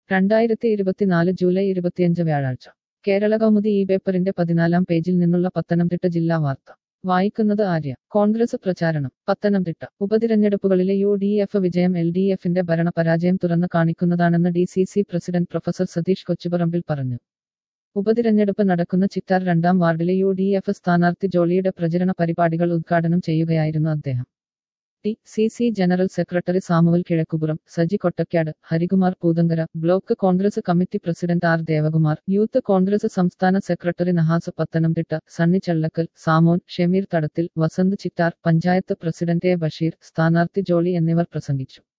രണ്ടായിരത്തി ഇരുപത്തിനാല് ജൂലൈ ഇരുപത്തിയഞ്ച് വ്യാഴാഴ്ച കേരള കൗമുദി ഈ പേപ്പറിന്റെ പതിനാലാം പേജിൽ നിന്നുള്ള പത്തനംതിട്ട ജില്ലാ വാർത്ത വായിക്കുന്നത് ആര്യ കോൺഗ്രസ് പ്രചാരണം പത്തനംതിട്ട ഉപതിരഞ്ഞെടുപ്പുകളിലെ യു ഡി എഫ് വിജയം എൽ ഡി എഫിന്റെ ഭരണപരാജയം തുറന്നു കാണിക്കുന്നതാണെന്ന് D C C president professor Satheesh Kochuparambil പറഞ്ഞു ഉപതിരഞ്ഞെടുപ്പ് നടക്കുന്ന ചിറ്റാർ രണ്ടാം വാർഡിലെ യു ഡി എഫ് സ്ഥാനാർത്ഥി ജോളിയുടെ പ്രചരണ പരിപാടികൾ ഉദ്ഘാടനം ചെയ്യുകയായിരുന്നു അദ്ദേഹം T C C general secretary Samuel Kizhakkupuram Saji Kottakkad Harikumar Poothankara block Congress committee president R Devakumar youth Congress സംസ്ഥാന secretary Nahas Pathanamthitta Sunny Challakkal Samon Shameer Thadathil Vasanth Chittar panchayat president A Basheer സ്ഥാനാർത്ഥി ജോളി എന്നിവർ പ്രസംഗിച്ചു